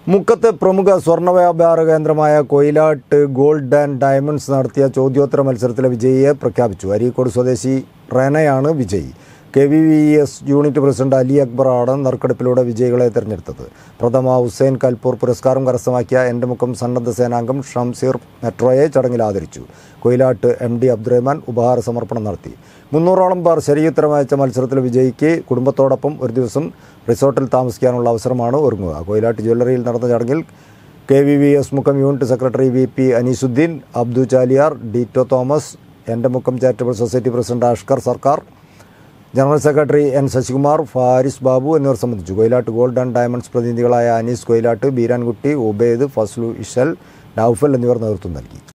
മുക്കത്തെ പ്രമുഖ സ്വർണ്ണ വ്യാപാര കേന്ദ്രമായ കൊയിലാട്ട് ഗോൾഡ് ആൻഡ് ഡയമണ്ട്സ് നടത്തിയ ചോദ്യോത്തര മത്സരത്തിലെ വിജയിയെ പ്രഖ്യാപിച്ചു അരീക്കോട് സ്വദേശി റെനയാണ് വിജയി K V V S unit president Ali അക്ബറാണ് നറുക്കെടുപ്പിലൂടെ വിജയികളെ തിരഞ്ഞെടുത്തത് പ്രഥമ ഹുസൈൻ കൽപൂർ പുരസ്കാരം കരസ്ഥമാക്കിയ എൻ്റെ മുഖം സന്നദ്ധ സേനാംഗം ഷംസീർ മെട്രോയെ ചടങ്ങിൽ ആദരിച്ചു കൊയിലാട്ട് എം ഡി അബ്ദുറഹ്മാൻ ഉപഹാര സമർപ്പണം നടത്തി മുന്നൂറോളം പേർ ശരിയുത്തരം അയച്ച മത്സരത്തിൽ വിജയിക്ക് കുടുംബത്തോടൊപ്പം ഒരു ദിവസം റിസോർട്ടിൽ താമസിക്കാനുള്ള അവസരമാണ് ഒരുങ്ങുക കൊയിലാട്ട് ജ്വല്ലറിയിൽ നടന്ന ചടങ്ങിൽ K V V S Mukkam unit secretary V P Aneesuddin Abdu Chaliyar Dito Thomas എൻ്റെ Mukkam charitable society president Ashkar Sarkar general secretary N Sasikumar Faris Babu എന്നിവർ സംബന്ധിച്ചു കൊയിലാട്ട് ഗോൾഡ് ആൻഡ് ഡയമണ്ട്സ് പ്രതിനിധികളായ അനീസ് കൊയിലാട്ട് ബീരാൻകുട്ടി ഉബൈദ് ഫസ്ലു ഇഷൽ നൌഫൽ എന്നിവർ നേതൃത്വം നൽകി